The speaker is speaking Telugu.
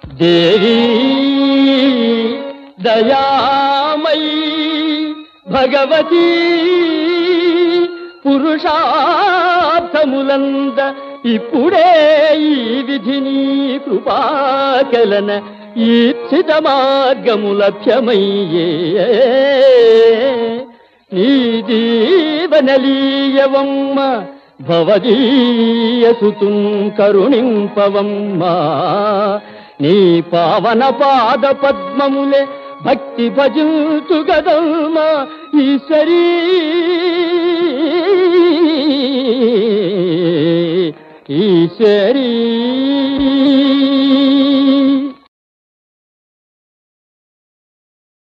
దేవి దయామయీ భగవతీ పురుషార్థములంద ఇప్పుడే ఈ విధిని కృపాకలన ఈప్సిత మార్గము లభ్యమయ్యే నీ దీవనలీయవమ్మ భవదీయసుతుం కరుణింపవమ్మా నీ పావన పాద పద్మములే భక్తి భజుతు గదమ్మా ఈశ్వరీ ఈశ్వరీ